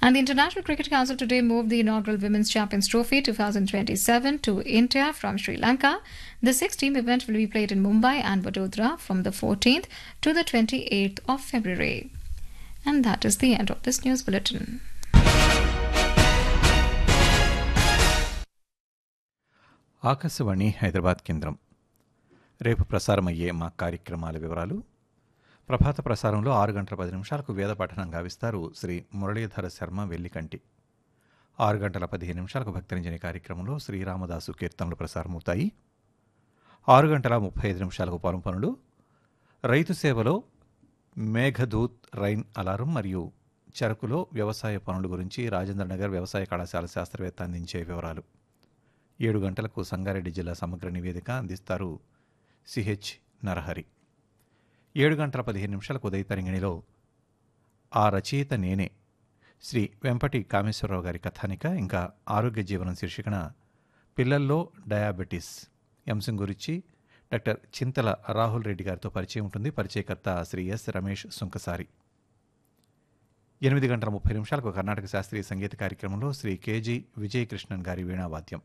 And the International Cricket Council today moved the inaugural Women's Champions Trophy 2027 to India from Sri Lanka. The six team event will be played in Mumbai and Vadodara from the 14th to the 28th of February. And that is the end of this news bulletin. Akashvani Hyderabad కేంద్రం రేపు ప్రసారమయ్యే మా కార్యక్రమాల వివరాలు ప్రభాత ప్రసారంలో ఆరు గంటల పది నిమిషాలకు వేద పఠనం గావిస్తారు శ్రీ మురళీధర శర్మ వెల్లికంటి ఆరు గంటల పదిహేను నిమిషాలకు భక్తరంజని కార్యక్రమంలో శ్రీరామదాసు కీర్తనలు ప్రసారమవుతాయి ఆరు గంటల ముప్పై ఐదు నిమిషాలకు పొలం పనులు రైతు సేవలో మేఘదూత్ రైన్ అలారం మరియు చెరకులో వ్యవసాయ పనుల గురించి రాజేంద్రనగర్ వ్యవసాయ కళాశాల శాస్త్రవేత్త అందించే వివరాలు ఏడు గంటలకు సంగారెడ్డి జిల్లా సమగ్ర నివేదిక అందిస్తారు సిహెచ్ నరహరి ఏడు గంటల పదిహేను నిమిషాలకు ఉదయ తరంగిణిలో ఆ రచయిత నేనే శ్రీ వెంపటి కామేశ్వరరావు గారి కథానిక ఇంకా ఆరోగ్య జీవనం శీర్షికన పిల్లల్లో డయాబెటీస్ అంశం గురించి డాక్టర్ చింతల రాహుల్ రెడ్డి గారితో పరిచయం ఉంటుంది పరిచయకర్త శ్రీ ఎస్ రమేష్ సుంకసారి ఎనిమిది గంటల ముప్పై నిమిషాలకు కర్ణాటక శాస్త్రీయ సంగీత కార్యక్రమంలో శ్రీ కేజీ విజయకృష్ణన్ గారి వీణావాద్యం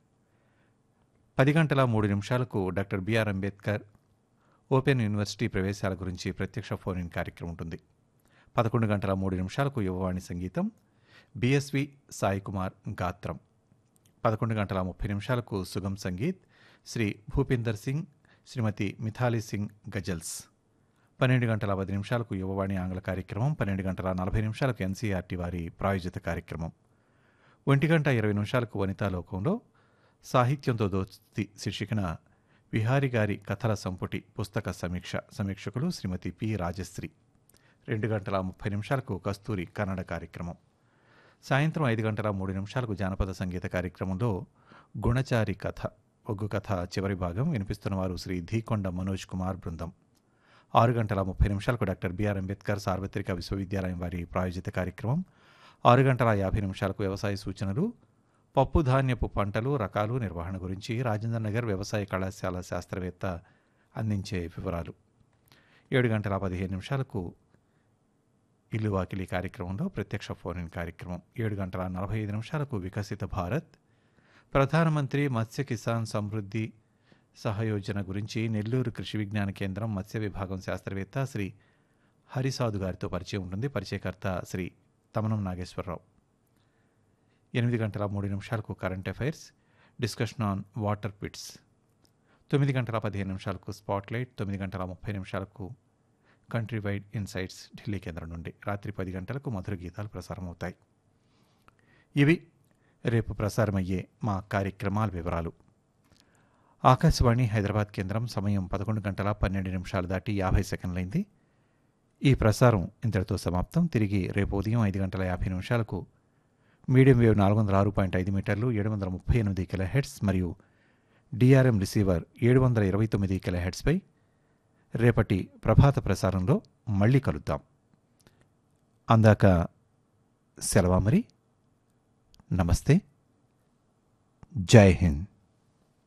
పది గంటల మూడు నిమిషాలకు doctor B R Ambedkar open university ప్రవేశాల గురించి ప్రత్యక్ష ఫోన్ ఇన్ కార్యక్రమం ఉంటుంది పదకొండు గంటల మూడు నిమిషాలకు యువవాణి సంగీతం బిఎస్వి సాయి కుమార్ గాత్రం పదకొండు గంటల ముప్పై నిమిషాలకు సుగం సంగీత్ శ్రీ భూపీందర్ సింగ్ శ్రీమతి మిథాలీ సింగ్ గజల్స్ పన్నెండు గంటల పది నిమిషాలకు యువవాణి ఆంగ్ల కార్యక్రమం పన్నెండు గంటల నలభై నిమిషాలకు ఎన్సీఆర్టీ వారి ప్రాయోజిత కార్యక్రమం ఒంటి గంట ఇరవై నిమిషాలకు వనితాలోకంలో సాహిత్యంతో దోస్తి శీర్షికన విహారి గారి కథల సంపుటి పుస్తక సమీక్ష సమీక్షకులు శ్రీమతి పి రాజశ్రీ రెండు గంటల ముప్పై నిమిషాలకు కస్తూరి కన్నడ కార్యక్రమం సాయంత్రం ఐదు గంటల మూడు నిమిషాలకు జానపద సంగీత కార్యక్రమంలో గుణచారి కథ ఒగ్గు కథ చివరి భాగం వినిపిస్తున్నవారు శ్రీ ధీకొండ మనోజ్ కుమార్ బృందం ఆరు గంటల ముప్పై నిమిషాలకు డాక్టర్ బిఆర్ అంబేద్కర్ సార్వత్రిక విశ్వవిద్యాలయం వారి ప్రాయోజిత కార్యక్రమం ఆరు గంటల యాభై నిమిషాలకు వ్యవసాయ సూచనలు పప్పు ధాన్యపు పంటలు రకాలు నిర్వహణ గురించి రాజేంద్ర నగర్ వ్యవసాయ కళాశాల శాస్త్రవేత్త అందించే వివరాలు ఏడు గంటల పదిహేను నిమిషాలకు ఇల్లు వాకిలి కార్యక్రమంలో ప్రత్యక్ష ఫోన్ ఇన్ కార్యక్రమం ఏడు గంటల నలభై ఐదు నిమిషాలకు వికసిత భారత్ ప్రధానమంత్రి మత్స్య కిసాన్ సమృద్ధి సహయోజన గురించి నెల్లూరు కృషి విజ్ఞాన కేంద్రం మత్స్య విభాగం శాస్త్రవేత్త శ్రీ హరిసాధు గారితో పరిచయం ఉంటుంది పరిచయకర్త శ్రీ తమనం నాగేశ్వరరావు ఎనిమిది గంటల మూడు నిమిషాలకు current affairs discussion on water pits తొమ్మిది గంటల పదిహేను నిమిషాలకు స్పాట్లైట్ తొమ్మిది గంటల ముప్పై నిమిషాలకు కంట్రీ వైడ్ ఇన్సైట్స్ ఢిల్లీ కేంద్రం నుండి రాత్రి పది గంటలకు మధుర గీతాలు ప్రసారమవుతాయి ఇవి రేపు ప్రసారమయ్యే మా కార్యక్రమాల వివరాలు ఆకాశవాణి హైదరాబాద్ కేంద్రం సమయం పదకొండు గంటల పన్నెండు నిమిషాలు దాటి యాభై సెకండ్లైంది ఈ ప్రసారం ఇంతటితో సమాప్తం తిరిగి రేపు ఉదయం ఐదు గంటల యాభై నిమిషాలకు మీడియం వేవ్ నాలుగు వందల ఆరు పాయింట్ ఐదు మీటర్లు ఏడు వందల ముప్పై ఎనిమిది కిలో హెడ్స్ మరియు డిఆర్ఎం రిసీవర్ ఏడు వందల ఇరవై తొమ్మిది కిలో హెడ్స్పై రేపటి ప్రభాత ప్రసారంలో మళ్ళీ కలుద్దాం అందాక సెలవా మరి నమస్తే జై హింద్